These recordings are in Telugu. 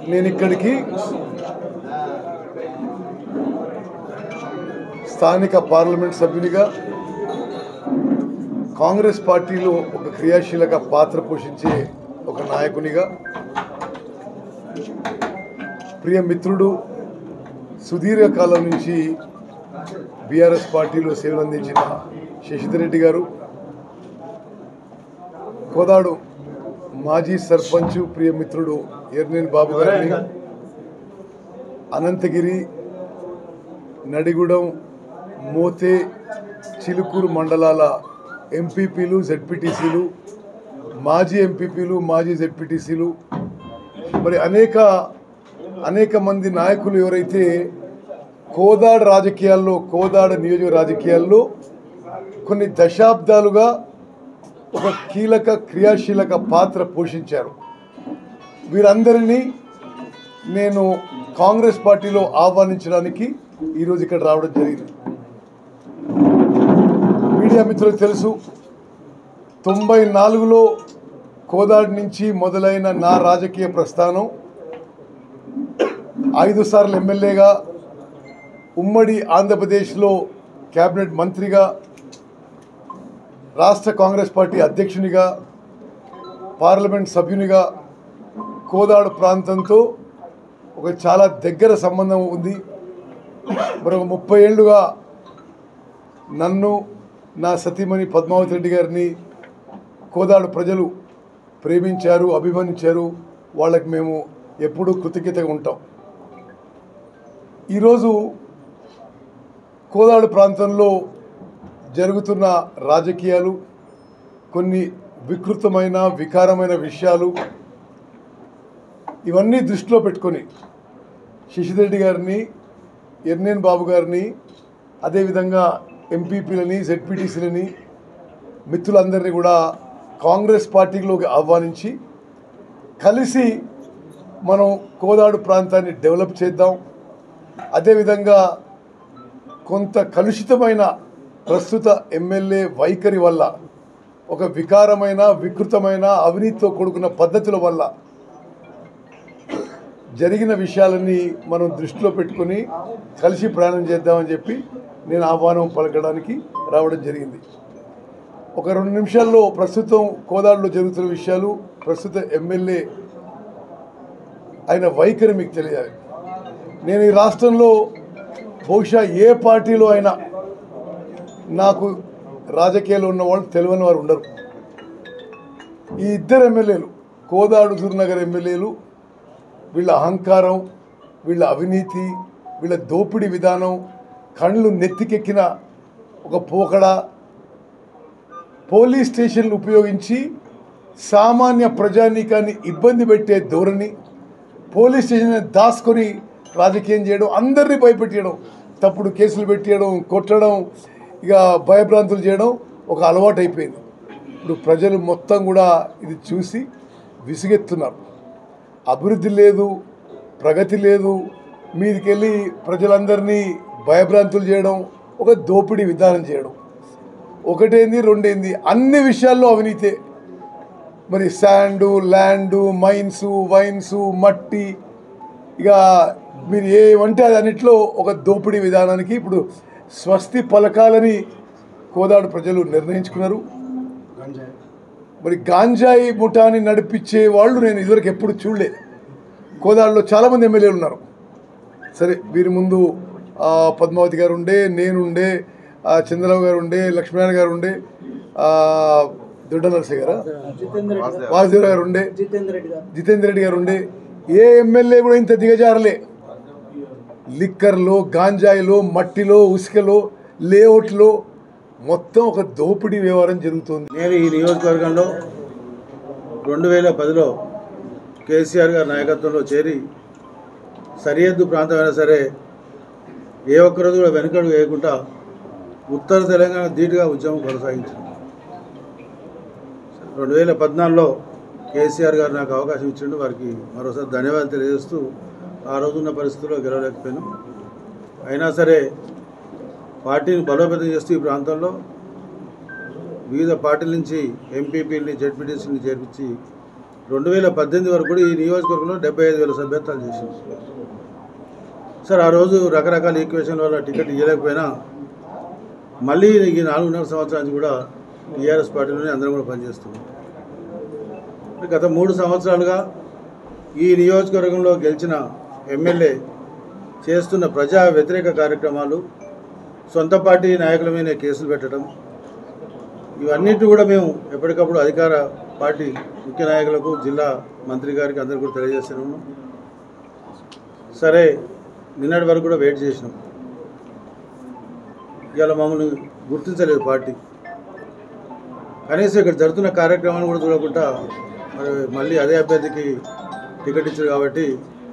నేను ఇక్కడికి స్థానిక పార్లమెంట్ సభ్యునిగా కాంగ్రెస్ పార్టీలో ఒక క్రియాశీలక పాత్ర పోషించే ఒక నాయకునిగా ప్రియ మిత్రుడు సుదీర్ఘకాలం నుంచి బీఆర్ఎస్ పార్టీలో సేవలు అందించిన శశిధర్ రెడ్డి గారు కోదాడు మాజీ సర్పంచ్ ప్రియ మిత్రుడు ఎర్నేని బాబు గారిని అనంతగిరి నడిగూడెం మోతే చిలుకూరు మండలాల ఎంపీపీలు జెడ్పీటీసీలు మాజీ ఎంపీపీలు మాజీ జెడ్పీటీసీలు మరి అనేక అనేక మంది నాయకులు ఎవరైతే కోదాడ రాజకీయాల్లో కోదాడ నియోజక రాజకీయాల్లో కొన్ని దశాబ్దాలుగా ఒక కీలక క్రియాశీలక పాత్ర పోషించారు వీరందరినీ నేను కాంగ్రెస్ పార్టీలో ఆహ్వానించడానికి ఈరోజు ఇక్కడ రావడం జరిగింది మీడియా మిత్రులకు తెలుసు తొంభై నాలుగులో కోదాడి నుంచి మొదలైన నా రాజకీయ ప్రస్థానం ఐదు సార్లు ఎమ్మెల్యేగా ఉమ్మడి ఆంధ్రప్రదేశ్లో కేబినెట్ మంత్రిగా రాష్ట్ర కాంగ్రెస్ పార్టీ అధ్యక్షునిగా పార్లమెంట్ సభ్యునిగా కోదాడు ప్రాంతంతో ఒక చాలా దగ్గర సంబంధం ఉంది మరి ఒక ముప్పై ఏళ్ళుగా నన్ను నా సతీమణి పద్మావతి రెడ్డి గారిని కోదాడు ప్రజలు ప్రేమించారు అభిమానించారు వాళ్ళకి మేము ఎప్పుడూ కృతజ్ఞతగా ఉంటాం ఈరోజు కోదాడు ప్రాంతంలో జరుగుతున్న రాజకీయాలు కొన్ని వికృతమైన వికారమైన విషయాలు ఇవన్నీ దృష్టిలో పెట్టుకొని శశిరెడ్డి గారిని ఎర్నేన్ బాబు గారిని అదేవిధంగా ఎంపీపీలని జెడ్పీటీసీలని మిత్రులందరినీ కూడా కాంగ్రెస్ పార్టీలోకి ఆహ్వానించి కలిసి మనం కోదాడు ప్రాంతాన్ని డెవలప్ చేద్దాం అదేవిధంగా కొంత కలుషితమైన ప్రస్తుత ఎమ్మెల్యే వైఖరి వల్ల ఒక వికారమైన వికృతమైన అవినీతితో కూడుకున్న పద్ధతుల వల్ల జరిగిన విషయాలన్నీ మనం దృష్టిలో పెట్టుకొని కలిసి ప్రయాణం చేద్దామని చెప్పి నేను ఆహ్వానం పలకడానికి రావడం జరిగింది ఒక రెండు నిమిషాల్లో ప్రస్తుతం కోదాడులో జరుగుతున్న విషయాలు ప్రస్తుత ఎమ్మెల్యే ఆయన వైఖరి మీకు తెలియాలి నేను ఈ రాష్ట్రంలో బహుశా ఏ పార్టీలో అయినా నాకు రాజకీయాల్లో ఉన్న వాళ్ళు తెలియని వారు ఉండరు ఈ ఇద్దరు ఎమ్మెల్యేలు కోదాడు జూర్నగర్ ఎమ్మెల్యేలు వీళ్ళ అహంకారం వీళ్ళ అవినీతి వీళ్ళ దోపిడీ విధానం కళ్ళు నెత్తికెక్కిన ఒక పోకడ పోలీస్ స్టేషన్లు ఉపయోగించి సామాన్య ప్రజానీకాన్ని ఇబ్బంది పెట్టే ధోరణి పోలీస్ స్టేషన్ దాచుకొని రాజకీయం చేయడం అందరినీ భయపెట్టడం తప్పుడు కేసులు పెట్టేయడం కొట్టడం ఇక భయభ్రాంతులు చేయడం ఒక అలవాటు అయిపోయింది ఇప్పుడు ప్రజలు మొత్తం కూడా ఇది చూసి విసుగెత్తున్నారు అభివృద్ధి లేదు ప్రగతి లేదు మీదికెళ్ళి ప్రజలందరినీ భయభ్రాంతులు చేయడం ఒక దోపిడీ విధానం చేయడం ఒకటేంది రెండేంది అన్ని విషయాల్లో అవినీతే మరి శాండు ల్యాండు మైన్స్ వైన్స్ మట్టి ఇక మీరు ఏమంటే అది అన్నిట్లో ఒక దోపిడీ విధానానికి ఇప్పుడు స్వస్తి పలకాలని కోదాడు ప్రజలు నిర్ణయించుకున్నారు మరి గాంజాయి ముఠాని నడిపించే వాళ్ళు నేను ఇదివరకు ఎప్పుడు చూడలేదు కోదాడులో చాలామంది ఎమ్మెల్యేలు ఉన్నారు సరే వీరి ముందు ఆ, పద్మావతి గారు ఉండే నేనుండే ఆ, చంద్రబాబు గారు ఉండే లక్ష్మీనారాయణ గారు ఉండే ఆ, దొడ్డ నరసయ్య గారు జితేందర్ రెడ్డి గారు వాసుదేవ్ గారు ఉండే జితేందర్ రెడ్డి గారు జితేందర్ రెడ్డి గారు ఉండే ఏ ఎమ్మెల్యే కూడా ఇంత దిగజారలే లిక్కర్లో గాంజాయిలో మట్టిలో ఉసుకలో లేఅవుట్లో మొత్తం ఒక దోపిడీ వ్యవహారం జరుగుతుంది నేను ఈ నియోజకవర్గంలో రెండు వేల పదిలో కేసీఆర్ గారి నాయకత్వంలో చేరి సరిహద్దు ప్రాంతమైనా సరే ఏ ఒక్కరోజు కూడా వెనుకడు వేయకుండా ఉత్తర తెలంగాణ ధీటుగా ఉద్యమం కొనసాగించింది రెండు వేల పద్నాలుగులో కేసీఆర్ గారు నాకు అవకాశం ఇచ్చిండు వారికి మరోసారి ధన్యవాదాలు తెలియజేస్తూ ఆ రోజున్న పరిస్థితుల్లో గెలవలేకపోయాను అయినా సరే పార్టీని బలోపేతం చేస్తూ ఈ ప్రాంతంలో వివిధ పార్టీల నుంచి ఎంపీపీని జెడ్పీటీసీని చేర్పించి రెండు వేల పద్దెనిమిది వరకు కూడా ఈ నియోజకవర్గంలో డెబ్బై ఐదు వేల సభ్యత్వాలు చేసింది సార్ ఆ రోజు రకరకాల ఈక్వేషన్ వల్ల టికెట్ ఇవ్వలేకపోయినా మళ్ళీ ఈ నాలుగున్నర సంవత్సరాల నుంచి కూడా టీఆర్ఎస్ పార్టీలోనే అందరం కూడా పనిచేస్తున్నాం గత మూడు సంవత్సరాలుగా ఈ నియోజకవర్గంలో గెలిచిన ఎమ్మెల్యే చేస్తున్న ప్రజా వ్యతిరేక కార్యక్రమాలు సొంత పార్టీ నాయకుల మీద కేసులు పెట్టడం ఇవన్నిటి కూడా మేము ఎప్పటికప్పుడు అధికార పార్టీ ముఖ్య నాయకులకు జిల్లా మంత్రి గారికి అందరికీ కూడా తెలియజేస్తున్నాము సరే నిన్నటి వరకు కూడా వెయిట్ చేసినాం ఇవాళ మమ్మల్ని గుర్తించలేదు పార్టీ కనీసం ఇక్కడ జరుగుతున్న కార్యక్రమాన్ని కూడా చూడకుండా మరి మళ్ళీ అదే అభ్యర్థికి టికెట్ ఇచ్చారు కాబట్టి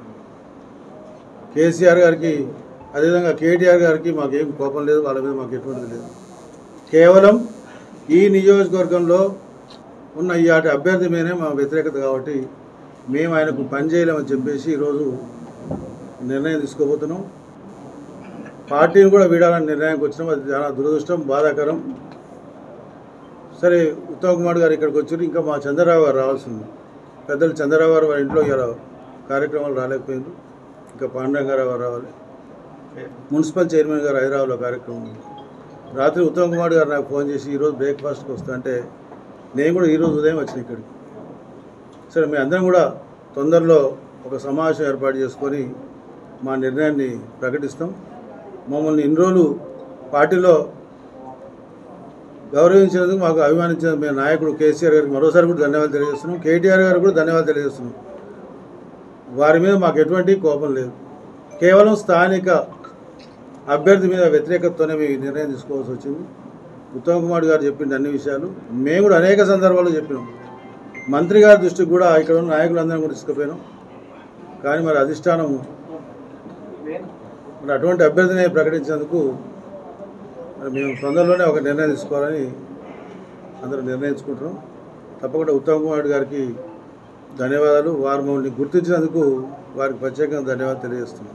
కేసీఆర్ గారికి అదేవిధంగా కేటీఆర్ గారికి మాకేం కోపం లేదు వాళ్ళ మీద మాకు ఎటువంటిది లేదు కేవలం ఈ నియోజకవర్గంలో ఉన్న ఈ ఆటి అభ్యర్థి మీదనే మా వ్యతిరేకత కాబట్టి మేము ఆయనకు పని చేయలేమని చెప్పేసి ఈరోజు నిర్ణయం తీసుకోబోతున్నాం పార్టీని కూడా వీడాలని నిర్ణయానికి వచ్చినాం అది చాలా దురదృష్టం బాధాకరం సరే ఉత్తమ్ కుమార్ గారు ఇక్కడికి వచ్చారు ఇంకా మా చంద్రరావు గారు రావాల్సింది పెద్దలు చంద్రరావు గారు వారి ఇంట్లో ఇలా కార్యక్రమాలు రాలేకపోయింది ఇంకా పాండురంగారావు గారు రావాలి మున్సిపల్ చైర్మన్ గారు హైదరాబాద్లో కార్యక్రమం ఉంది రాత్రి ఉత్తమ్ కుమార్ గారు నాకు ఫోన్ చేసి ఈరోజు బ్రేక్ఫాస్ట్కి వస్తా అంటే నేను కూడా ఈరోజు ఉదయం వచ్చిన ఇక్కడికి సరే మీ అందరం కూడా తొందరలో ఒక సమావేశం ఏర్పాటు చేసుకొని మా నిర్ణయాన్ని ప్రకటిస్తాం మమ్మల్ని ఇన్ని రోజులు పార్టీలో గౌరవించినందుకు మాకు అభిమానించిన మీ నాయకుడు కేసీఆర్ గారికి మరోసారి కూడా ధన్యవాదాలు తెలియజేస్తున్నాం కేటీఆర్ గారికి కూడా ధన్యవాదాలు తెలియజేస్తున్నాం వారి మీద మాకు ఎటువంటి కోపం లేదు కేవలం స్థానిక అభ్యర్థి మీద వ్యతిరేకతతోనే మేము ఈ నిర్ణయం తీసుకోవాల్సి వచ్చింది ఉత్తమ్ కుమార్ గారు చెప్పింది అన్ని విషయాలు మేము కూడా అనేక సందర్భాల్లో చెప్పినాం మంత్రి గారి దృష్టికి కూడా ఇక్కడ ఉన్న నాయకులందరం కూడా తీసుకుపోయినాం కానీ మరి అధిష్టానం మరి అటువంటి అభ్యర్థిని ప్రకటించేందుకు మరి మేము తొందరలోనే ఒక నిర్ణయం తీసుకోవాలని అందరూ నిర్ణయించుకుంటున్నాం తప్పకుండా ఉత్తమ్ కుమార్ గారికి ధన్యవాదాలు వారు మమ్మల్ని గుర్తించినందుకు వారికి ప్రత్యేకంగా ధన్యవాదాలు తెలియజేస్తున్నాం